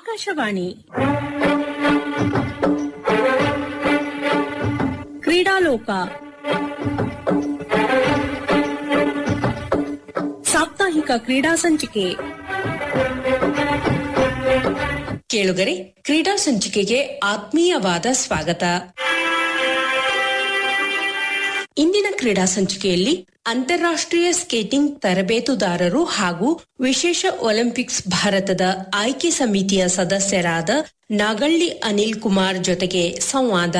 ಆಕಾಶವಾಣಿ ಕ್ರೀಡಾಲೋಕ ಸಾಪ್ತಾಹಿಕ ಕ್ರೀಡಾ ಸಂಚಿಕೆ ಕೇಳುಗರೆ ಕ್ರೀಡಾ ಸಂಚಿಕೆಗೆ ಆತ್ಮೀಯವಾದ ಸ್ವಾಗತ ಇಂದಿನ ಕ್ರೀಡಾ ಸಂಚಿಕೆಯಲ್ಲಿ ಅಂತಾರಾಷ್ಟ್ರೀಯ ಸ್ಕೇಟಿಂಗ್ ತರಬೇತುದಾರರು ಹಾಗೂ ವಿಶೇಷ ಒಲಿಂಪಿಕ್ಸ್ ಭಾರತದ ಆಯ್ಕೆ ಸಮಿತಿಯ ಸದಸ್ಯರಾದ ನಾಗಳ್ಳಿ ಅನಿಲ್ ಕುಮಾರ್ ಜೊತೆಗೆ ಸಂವಾದ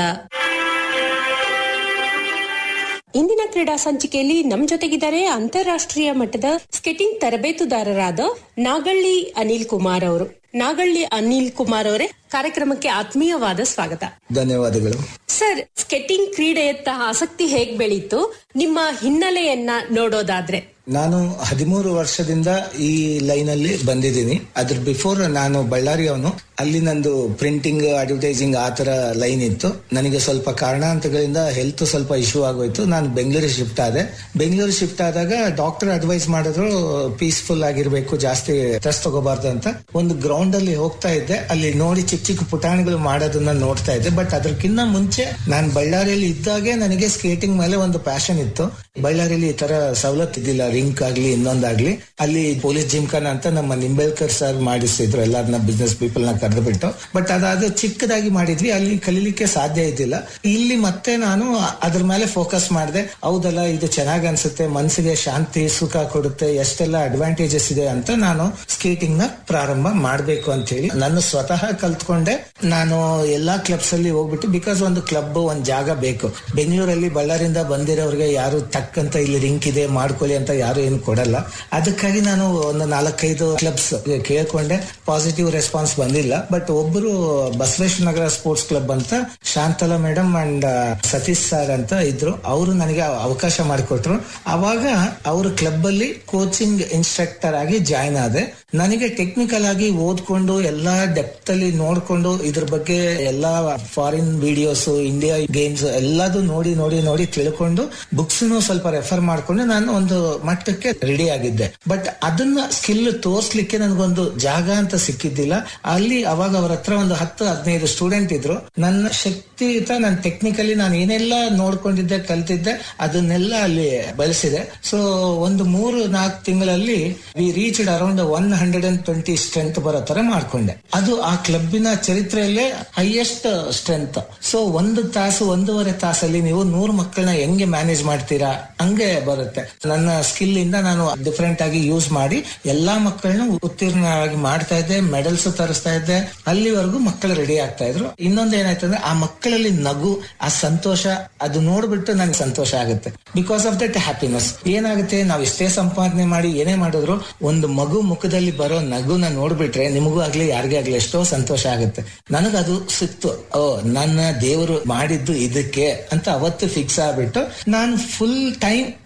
ಇಂದಿನ ಕ್ರೀಡಾ ಸಂಚಿಕೆಯಲ್ಲಿ ನಮ್ ಜೊತೆಗಿದ್ದಾರೆ ಅಂತಾರಾಷ್ಟ್ರೀಯ ಮಟ್ಟದ ಸ್ಕೇಟಿಂಗ್ ತರಬೇತುದಾರರಾದ ನಾಗಳ್ಳಿ ಅನಿಲ್ ಕುಮಾರ್ ಅವರು ನಾಗಳ್ಳಿ ಅನಿಲ್ ಕುಮಾರ್ ಅವರೇ ಕಾರ್ಯಕ್ರಮಕ್ಕೆ ಆತ್ಮೀಯವಾದ ಸ್ವಾಗತ ಧನ್ಯವಾದಗಳು ಸರ್ ಸ್ಕೇಟಿಂಗ್ ಕ್ರೀಡೆಯತ್ತ ಆಸಕ್ತಿ ಹೇಗ್ ಬೆಳೀತು ನಿಮ್ಮ ಹಿನ್ನೆಲೆಯನ್ನ ನೋಡೋದಾದ್ರೆ ನಾನು ಹದಿಮೂರು ವರ್ಷದಿಂದ ಈ ಲೈನ್ ಅಲ್ಲಿ ಬಂದಿದ್ದೀನಿ ಅದ್ರ ಬಿಫೋರ್ ನಾನು ಬಳ್ಳಾರಿಯವನು ಅಲ್ಲಿ ನಂದು ಪ್ರಿಂಟಿಂಗ್ ಅಡ್ವರ್ಟೈಸಿಂಗ್ ಆ ತರ ಲೈನ್ ಇತ್ತು ನನಗೆ ಸ್ವಲ್ಪ ಕಾರಣಾಂತರಗಳಿಂದ ಹೆಲ್ತ್ ಸ್ವಲ್ಪ ಇಶ್ಯೂ ಆಗೋಯ್ತು ನಾನು ಬೆಂಗಳೂರಿಗೆ ಶಿಫ್ಟ್ ಆದೆ ಬೆಂಗಳೂರು ಶಿಫ್ಟ್ ಆದಾಗ ಡಾಕ್ಟರ್ ಅಡ್ವೈಸ್ ಮಾಡಿದ್ರು ಪೀಸ್ಫುಲ್ ಆಗಿರ್ಬೇಕು ಜಾಸ್ತಿ ಸ್ಟ್ರೆಸ್ ತಗೋಬಾರ್ದು ಅಂತ ಒಂದು ಗ್ರೌಂಡ್ ಅಲ್ಲಿ ಹೋಗ್ತಾ ಇದ್ದೆ ಅಲ್ಲಿ ನೋಡಿ ಚಿಕ್ಕ ಚಿಕ್ಕ ಪುಟಾಣಿಗಳು ಮಾಡೋದನ್ನ ನೋಡ್ತಾ ಇದ್ದೆ ಬಟ್ ಅದಕ್ಕಿಂತ ಮುಂಚೆ ನಾನು ಬಳ್ಳಾರಿಯಲ್ಲಿ ಇದ್ದಾಗೆ ನನಗೆ ಸ್ಕೇಟಿಂಗ್ ಮೇಲೆ ಒಂದು ಪ್ಯಾಷನ್ ಇತ್ತು ಬಳ್ಳಾರಿಯಲ್ಲಿ ಈ ತರ ಸವಲತ್ತು ಇದ್ದಿಲ್ಲ ರಿಂಕ್ ಆಗ್ಲಿ ಇನ್ನೊಂದಾಗ್ಲಿ ಅಲ್ಲಿ ಪೊಲೀಸ್ ಜಿಮ್ಖಾನ ಅಂತ ನಮ್ಮ ನಿಂಬೆಳ್ಕರ್ ಸರ್ ಮಾಡಿಸ್ತಿದ್ರು ಎಲ್ಲರನ್ನ ಬಿಸ್ನೆಸ್ ಪೀಪಲ್ ನ ಕರೆದು ಬಿಟ್ಟು ಬಟ್ ಅದಾದ ಚಿಕ್ಕದಾಗಿ ಮಾಡಿದ್ವಿ ಅಲ್ಲಿ ಕಲೀಲಿಕ್ಕೆ ಸಾಧ್ಯ ಇದ್ದಿಲ್ಲ ಇಲ್ಲಿ ಮತ್ತೆ ನಾನು ಅದ್ರ ಮೇಲೆ ಫೋಕಸ್ ಮಾಡಿದೆ ಹೌದಲ್ಲ ಇದು ಚೆನ್ನಾಗ್ ಅನ್ಸುತ್ತೆ ಮನಸ್ಸಿಗೆ ಶಾಂತಿ ಸುಖ ಕೊಡುತ್ತೆ ಎಷ್ಟೆಲ್ಲ ಅಡ್ವಾಂಟೇಜಸ್ ಇದೆ ಅಂತ ನಾನು ಸ್ಕೇಟಿಂಗ್ ನ ಪ್ರಾರಂಭ ಮಾಡ್ಬೇಕು ಅಂತ ಹೇಳಿ ನಾನು ಸ್ವತಃ ಕಲ್ತ್ಕೊಂಡೆ ನಾನು ಎಲ್ಲಾ ಕ್ಲಬ್ಸ್ ಅಲ್ಲಿ ಹೋಗ್ಬಿಟ್ಟು ಬಿಕಾಸ್ ಒಂದು ಕ್ಲಬ್ ಒಂದ್ ಜಾಗ ಬೇಕು ಬೆಂಗಳೂರಲ್ಲಿ ಬಳ್ಳಾರಿಂದ ಬಂದಿರೋರಿಗೆ ಯಾರು ಟಕ್ ಅಂತ ಇಲ್ಲಿ ರಿಂಕ್ ಇದೆ ಮಾಡ್ಕೊಳ್ಳಿ ಅಂತ ಯಾರು ಏನು ಕೊಡಲ್ಲ ಅದಕ್ಕಾಗಿ ನಾನು ಒಂದು ನಾಲ್ಕೈದು ಕ್ಲಬ್ಸ್ ಕೇಳ್ಕೊಂಡೆ ಪಾಸಿಟಿವ್ ರೆಸ್ಪಾನ್ಸ್ ಬಂದಿಲ್ಲ ಬಟ್ ಒಬ್ಬರು ಬಸವೇಶ್ವರ ನಗರ ಸ್ಪೋರ್ಟ್ಸ್ ಕ್ಲಬ್ ಅಂತ Shantala madam and Satish sir ಅಂತ ಇದ್ರು ಅವರು ನನಗೆ ಅವಕಾಶ ಮಾಡಿಕೊಟ್ರು ಅವಾಗ ಅವ್ರ ಕ್ಲಬ್ ಅಲ್ಲಿ ಕೋಚಿಂಗ್ ಇನ್ಸ್ಟ್ರಕ್ಟರ್ ಆಗಿ ಜಾಯ್ನ್ ಆದೆ ನನಗೆ ಟೆಕ್ನಿಕಲ್ ಆಗಿ ಓದ್ಕೊಂಡು ಎಲ್ಲಾ ಡೆಪ್ತ್ ಅಲ್ಲಿ ನೋಡ್ಕೊಂಡು ಇದ್ರ ಬಗ್ಗೆ ಎಲ್ಲಾ ಫಾರಿನ್ ವಿಡಿಯೋಸ್ ಇಂಡಿಯಾ ಗೇಮ್ಸ್ ಎಲ್ಲದೂ ನೋಡಿ ನೋಡಿ ನೋಡಿ ತಿಳ್ಕೊಂಡು ಬುಕ್ಸ್ ಸ್ವಲ್ಪ ರೆಫರ್ ಮಾಡ್ಕೊಂಡು ನಾನು ಒಂದು ಮಟ್ಟಕ್ಕೆ ರೆಡಿ ಆಗಿದ್ದೆ ಬಟ್ ಅದನ್ನ ಸ್ಕಿಲ್ ತೋರ್ಸ್ಲಿಕ್ಕೆ ನನಗೊಂದು ಜಾಗ ಅಂತ ಸಿಕ್ಕಿದ್ದಿಲ್ಲ ಅಲ್ಲಿ ಅವಾಗ ಅವ್ರ ಹತ್ರ ಒಂದು ಹತ್ತು ಹದಿನೈದು ಸ್ಟೂಡೆಂಟ್ ಇದ್ರು ನನ್ನ ಶಕ್ತಿಯುತ ನಾನು ಟೆಕ್ನಿಕಲಿ ನಾನು ಏನೆಲ್ಲ ನೋಡ್ಕೊಂಡಿದ್ದೆ ಕಲ್ತಿದ್ದೆ ಅದನ್ನೆಲ್ಲ ಅಲ್ಲಿ ಬಳಸಿದೆ ಸೊ ಒಂದು ಮೂರು ನಾಲ್ಕು ತಿಂಗಳಲ್ಲಿ we reached around one hundred and twenty strength ಬರೋ ತರ ಮಾಡ್ಕೊಂಡೆ ಅದು ಆ ಕ್ಲಬ್ಬಿನ ಚರಿತ್ರೆಯಲ್ಲೇ ಹೈಯೆಸ್ಟ್ ಸ್ಟ್ರೆಂತ್ ಸೊ ಒಂದು ತಾಸು ಒಂದೂವರೆ ತಾಸಲ್ಲಿ ನೀವು ನೂರು ಮಕ್ಕಳನ್ನ ಹೆಂಗೆ ಮ್ಯಾನೇಜ್ ಮಾಡ್ತೀರಾ ಹಂಗೆ ಬರುತ್ತೆ ನನ್ನ ಸ್ಕಿಲ್ ಇಂದ ನಾನು ಡಿಫ್ರೆಂಟ್ ಆಗಿ ಯೂಸ್ ಮಾಡಿ ಎಲ್ಲಾ ಮಕ್ಕಳನ್ನ ಉತ್ತೀರ್ಣರಾಗಿ ಮಾಡ್ತಾ ಇದ್ದೆ ಮೆಡಲ್ಸ್ ತರಿಸ್ತಾ ಇದ್ದೆ ಅಲ್ಲಿವರೆಗೂ ಮಕ್ಕಳು ರೆಡಿ ಆಗ್ತಾ ಇದ್ರು ಇನ್ನೊಂದು ಏನಾಯ್ತು ಅಂದ್ರೆ ಆ ಮಕ್ಕಳಲ್ಲಿ ನಗು ಆ ಸಂತೋಷ ಅದು ನೋಡ್ಬಿಟ್ಟು ನನಗೆ ಸಂತೋಷ ಆಗುತ್ತೆ ಬಿಕಾಸ್ ಆಫ್ ದಟ್ ಹ್ಯಾಪಿನೆಸ್ ಏನಾಗುತ್ತೆ ನಾವು ಎಷ್ಟೇ ಸಂಪಾದನೆ ಮಾಡಿ ಏನೇ ಮಾಡಿದ್ರು ಒಂದು ಮಗು ಮುಖದಲ್ಲಿ ಬರೋ ನಗುನ ನೋಡ್ಬಿಟ್ರೆ ನಿಮಗೂ ಆಗ್ಲಿ ಯಾರಿಗೇ ಆಗ್ಲಿ ಎಷ್ಟೋ ಸಂತೋಷ ಆಗುತ್ತೆ ನನಗದು ಸಿಕ್ತು ಓ ನನ್ನ ದೇವರು ಮಾಡಿದ್ದು ಇದಕ್ಕೆ ಅಂತ ಅವತ್ತು ಫಿಕ್ಸ್ ಆಗ್ಬಿಟ್ಟು ನಾನು ಫುಲ್ ಟೈಮ್